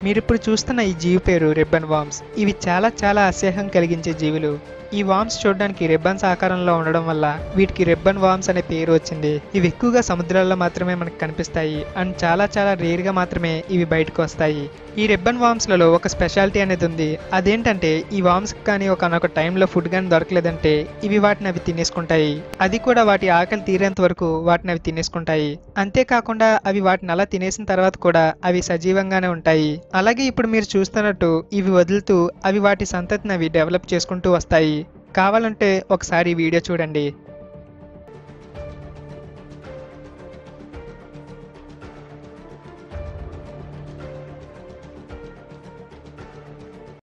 మీరిప్పుడు చూస్తున్న ఈ జీవి పేరు రిబ్బన్ వామ్స్ ఇవి చాలా చాలా అసహ్యం కలిగించే జీవులు ఈ వామ్స్ చూడడానికి రిబ్బన్స్ ఆకారంలో ఉండడం వల్ల వీటికి రిబ్బన్ వామ్స్ అనే పేరు వచ్చింది ఇవి ఎక్కువగా సముద్రాల్లో మాత్రమే మనకు కనిపిస్తాయి అండ్ చాలా చాలా రేర్ గా మాత్రమే ఇవి బయటకు వస్తాయి ఈ రిబ్బన్ వామ్స్ లలో ఒక స్పెషాలిటీ అనేది ఉంది అదేంటంటే ఈ వామ్స్ కానీ ఒక టైంలో ఫుడ్ కానీ దొరకలేదంటే ఇవి వాటిని అవి తినేసుకుంటాయి అది కూడా వాటి ఆకలి తీరేంత వరకు వాటిని అవి తినేసుకుంటాయి అంతేకాకుండా అవి వాటిని అలా తినేసిన తర్వాత కూడా అవి సజీవంగానే ఉంటాయి అలాగే ఇప్పుడు మీరు చూస్తున్నట్టు ఇవి వదులుతూ అవి వాటి సంతతిని అవి డెవలప్ చేసుకుంటూ వస్తాయి కావాలంటే ఒకసారి ఈ వీడియో చూడండి